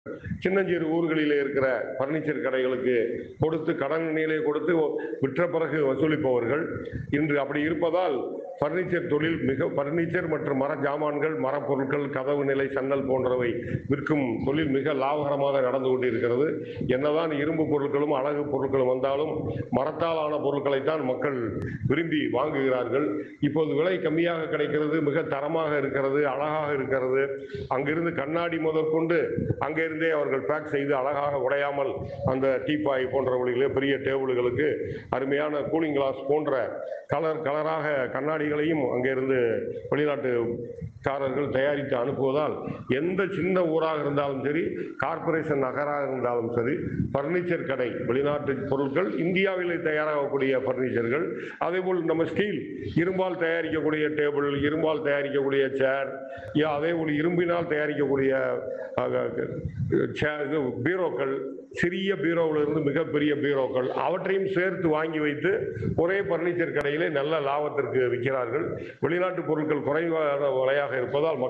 சின்னஞ்சிறு ஊர்களிலே இருக்கிற பர்னிச்சர் கடைகளுக்கு கொடுத்து கடன் நிலையை கொடுத்து விற்ற பிறகு வசூலிப்பவர்கள் இன்று அப்படி இருப்பதால் பர்னிச்சர் தொழில் மிக பர்னிச்சர் மற்றும் மர ஜாமான்கள் மரப் பொருட்கள் கதவு நிலை சன்னல் போன்றவை விற்கும் தொழில் மிக லாபகரமாக நடந்து கொண்டிருக்கிறது என்னதான் இரும்பு பொருட்களும் அழகு பொருட்களும் வந்தாலும் மரத்தால் ஆன பொருட்களைத்தான் மக்கள் விரும்பி வாங்குகிறார்கள் இப்போது விலை கம்மியாக கிடைக்கிறது மிக தரமாக இருக்கிறது அழகாக இருக்கிறது அங்கிருந்து கண்ணாடி முதற்கொண்டு அங்கிருந்தே அவர்கள் பேக் செய்து அழகாக உடையாமல் அந்த டீப்பாய் போன்றவர்களிலே பெரிய டேபிள்களுக்கு அருமையான கூலிங் கிளாஸ் போன்ற கலர் கலராக கண்ணாடிகளையும் அங்கிருந்து வெளிநாட்டுக்காரர்கள் தயாரித்து அனுப்புவதால் எந்த சின்ன ஊராக இருந்தாலும் சரி கார்ப்பரேஷன் நகராக இருந்தாலும் சரி பர்னிச்சர் கடை வெளிநாட்டு பொருட்கள் இந்தியாவிலே தயாராகக்கூடிய பர்னிச்சர்கள் அதேபோல் நம்ம ஸ்டீல் இரும்பால் தயாரிக்கக்கூடிய டேபிள் இரும்பால் தயாரிக்கக்கூடிய சேர் அதே போல் இரும்பினால் தயாரிக்கக்கூடிய அஹ், chair, இது பீரோக்கள் சிறிய பீரோவிலிருந்து மிகப்பெரிய பீரோக்கள் அவற்றையும் சேர்த்து வாங்கி வைத்து ஒரே பர்னிச்சர் கடையிலே நல்ல லாபத்திற்கு விற்கிறார்கள் வெளிநாட்டு பொருட்கள் குறைவான விலையாக இருப்பதால்